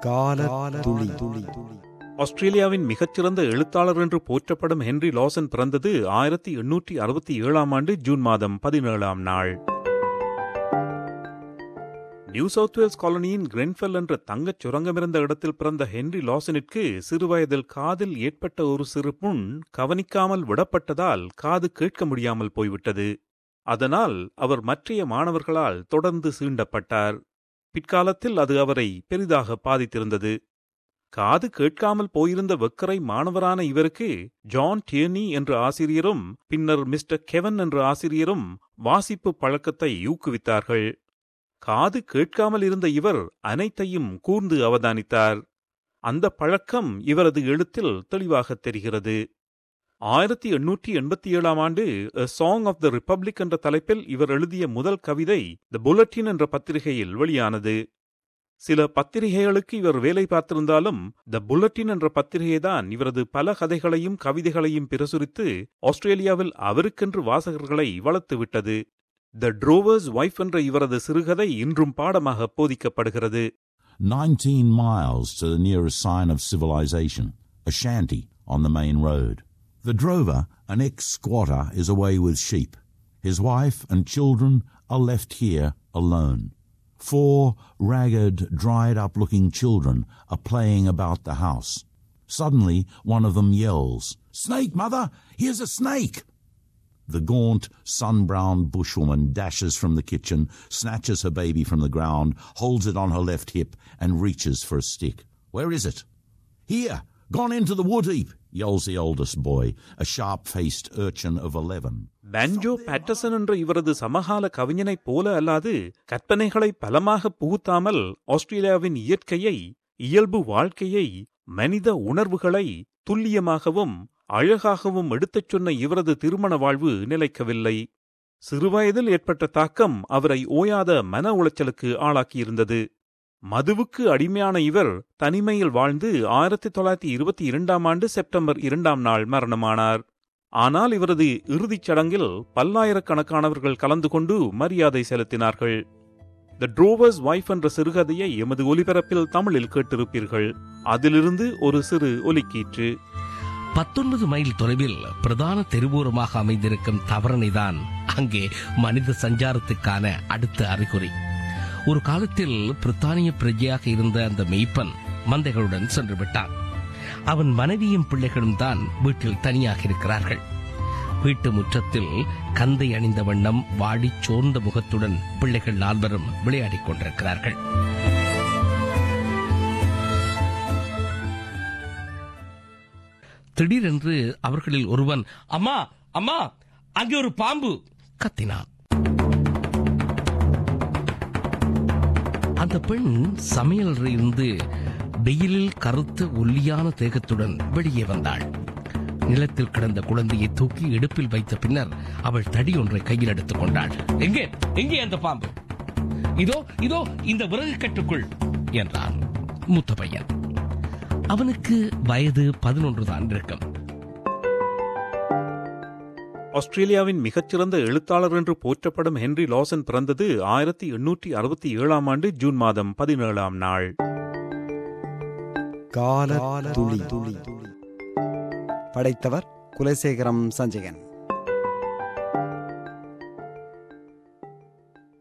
கால துளி துளி ஆஸ்திரேலியாவின் மிகச்சிறந்த எழுத்தாளர் என்று போற்றப்படும் ஹென்றி லாசன் பிறந்தது ஆயிரத்தி எண்ணூற்றி அறுபத்தி ஏழாம் ஆண்டு ஜூன் மாதம் பதினேழாம் நாள் நியூ சவுத் வேல்ஸ் காலனியின் கிரென்ஃபெல் என்ற தங்கச் சுரங்கமிருந்த இடத்தில் பிறந்த ஹென்றி லாசனிற்கு சிறுவயதில் காதில் ஏற்பட்ட ஒரு சிறு புண் கவனிக்காமல் விடப்பட்டதால் காது கேட்க முடியாமல் போய்விட்டது அதனால் அவர் மற்றைய மாணவர்களால் தொடர்ந்து சீண்டப்பட்டார் பிற்காலத்தில் அது அவரை பெரிதாக பாதித்திருந்தது காது கேட்காமல் போயிருந்த வெக்கரை மாணவரான இவருக்கு ஜான் டியர்னி என்ற ஆசிரியரும் பின்னர் மிஸ்டர் கெவன் என்ற ஆசிரியரும் வாசிப்பு பழக்கத்தை ஊக்குவித்தார்கள் காது கேட்காமல் இருந்த இவர் அனைத்தையும் கூர்ந்து அவதானித்தார் அந்த பழக்கம் இவரது எழுத்தில் தெளிவாகத் தெரிகிறது ஆயிரத்தி எண்ணூற்றி எண்பத்தி ஏழாம் ஆண்டு A song of the republic என்ற தலைப்பில் இவர் எழுதிய முதல் கவிதை த புல்லட்டின் என்ற பத்திரிகையில் வெளியானது சில பத்திரிகைகளுக்கு இவர் வேலை பார்த்திருந்தாலும் த புல்லட்டின் என்ற பத்திரிகைதான் இவரது பல கதைகளையும் கவிதைகளையும் பிரசுரித்து ஆஸ்திரேலியாவில் அவருக்கென்று வாசகர்களை வளர்த்துவிட்டது த ட்ரோவர்ஸ் வைஃப் என்ற இவரது சிறுகதை இன்றும் பாடமாக போதிக்கப்படுகிறது 19 miles to the nearest sign of civilization, a shanty on the main road. The drover, an ex squatter, is away with sheep. His wife and children are left here alone. Four ragged, dried up looking children are playing about the house. Suddenly, one of them yells, Snake, mother! Here's a snake! The gaunt, sun-browned bushwoman dashes from the kitchen, snatches her baby from the ground, holds it on her left hip, and reaches for a stick. Where is it? Here! Gone into the wood heap! yells the oldest boy, a sharp-faced urchin of eleven. Banjo Paterson என்ற இவரது சமகால கவிஞனைப் போல அல்லாது கற்பனைகளை பலமாக புகுத்தாமல் ஆஸ்திரேலியாவின் இயற்கையை இயல்பு வாழ்க்கையை மனித உணர்வுகளை துல்லியமாகவும் அழகாகவும் எடுத்துச் சொன்ன இவரது திருமண வாழ்வு நிலைக்கவில்லை சிறுவயதில் ஏற்பட்ட தாக்கம் அவரை ஓயாத மன உளைச்சலுக்கு ஆளாக்கியிருந்தது மதுவுக்கு அடிமையான இவர் தனிமையில் வாழ்ந்து ஆயிரத்தி தொள்ளாயிரத்தி இருபத்தி இரண்டாம் ஆண்டு செப்டம்பர் இரண்டாம் நாள் மரணமானார் ஆனால் இவரது இறுதிச் சடங்கில் பல்லாயிரக்கணக்கானவர்கள் கலந்து கொண்டு மரியாதை செலுத்தினார்கள் த ட்ரோவர்ஸ் வைஃப் என்ற சிறுகதையை எமது ஒலிபரப்பில் தமிழில் கேட்டிருப்பீர்கள் அதிலிருந்து ஒரு சிறு ஒலிக்கீற்று பத்தொன்பது மைல் தொலைவில் பிரதான தெருவோரமாக அமைந்திருக்கும் தவறனைதான் அங்கே மனித சஞ்சாரத்துக்கான அடுத்த அறிகுறி ஒரு காலத்தில் பிரித்தானிய பிரஜையாக இருந்த அந்த மெய்ப்பன் மந்தைகளுடன் சென்று விட்டான் அவன் மனைவியும் பிள்ளைகளும் தான் வீட்டில் தனியாக இருக்கிறார்கள் வீட்டு முற்றத்தில் கந்தை அணிந்த வண்ணம் வாடிச் சோர்ந்த முகத்துடன் பிள்ளைகள் நால்வரும் விளையாடிக் கொண்டிருக்கிறார்கள் திடீரென்று அவர்களில் ஒருவன் அம்மா அம்மா அங்கே ஒரு பாம்பு கத்தினான் அந்த பெண் சமையலறையில் இருந்து வெயிலில் கருத்த ஒல்லியான தேகத்துடன் வெளியே வந்தாள் நிலத்தில் கிடந்த குழந்தையை தூக்கி இடுப்பில் வைத்த பின்னர் அவள் தடி ஒன்றை கையில் எடுத்துக் கொண்டாள் எங்கே எங்கே அந்த பாம்பு இதோ இதோ இந்த விறகு கட்டுக்குள் என்றான் மூத்த பையன் அவனுக்கு வயது பதினொன்று தான் இருக்கும் ஆஸ்திரேலியாவின் மிகச்சிறந்த எழுத்தாளர் என்று போற்றப்படும் ஹென்றி லாசன் பிறந்தது ஆயிரத்தி எண்ணூற்றி அறுபத்தி ஏழாம் ஆண்டு ஜூன் மாதம் பதினேழாம் நாள் கால துளி துளி படைத்தவர் குலசேகரம் சஞ்சயன்